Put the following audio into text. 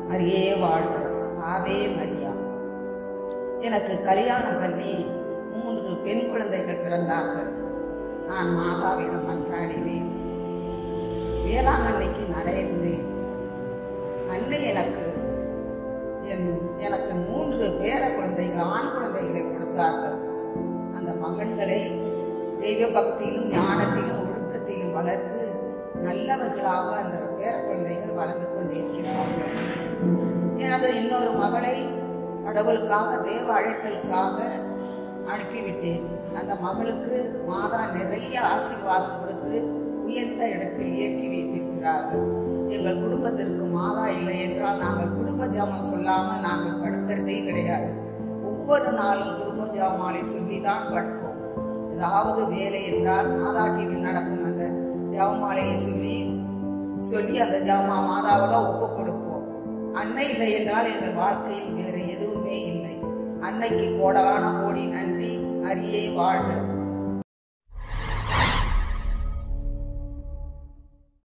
மரியே வாழ்க ஆவே மரியா எனக்கு கல்யாணம் பண்ணி மூன்று பெண் குழந்தைகள் பிறந்தார்கள் நான் மாதாவிடம் மன்றாடினேன் வேளாங்கண்ணிக்கு நடைந்தேன் அன்னை எனக்கு என் எனக்கு மூன்று பேர குழந்தைகள் ஆண் குழந்தைகளை கொடுத்தார்கள் அந்த மகன்களை தெய்வ பக்தியிலும் ஞானத்திலும் ஒழுக்கத்திலும் வளர்த்து நல்லவர்களாக அந்த பேர குழந்தைகள் வளர்ந்து கொண்டிருக்கிறார்கள் எனது இன்னொரு மகளை கடவுளுக்காக தேவ அழைத்தலுக்காக அனுப்பிவிட்டேன் அந்த மகளுக்கு மாதா நிறைய ஆசீர்வாதம் கொடுத்து உயர்ந்த இடத்தில் ஏற்றி வைத்திருக்கிறார்கள் எங்கள் குடும்பத்திற்கு மாதா இல்லை என்றால் நாங்கள் குடும்ப ஜாமான் சொல்லாமல் நாங்கள் படுக்கிறதே கிடையாது ஒவ்வொரு நாளும் குடும்ப ஜாமாலை சொல்லி தான் படுப்போம் ஏதாவது வேலை என்றால் மாதா டிவியில் நடக்கும் அந்த ஜாமாலையை சொல்லி சொல்லி அந்த ஜாமா மாதாவோட ஒப்பு கொடுப்போம் அன்னை இல்லை என்றால் எங்கள் வாழ்க்கையில் வேற எதுவுமே இல்லை அன்னைக்கு கோடான கோடி நன்றி அரியே வாழ்க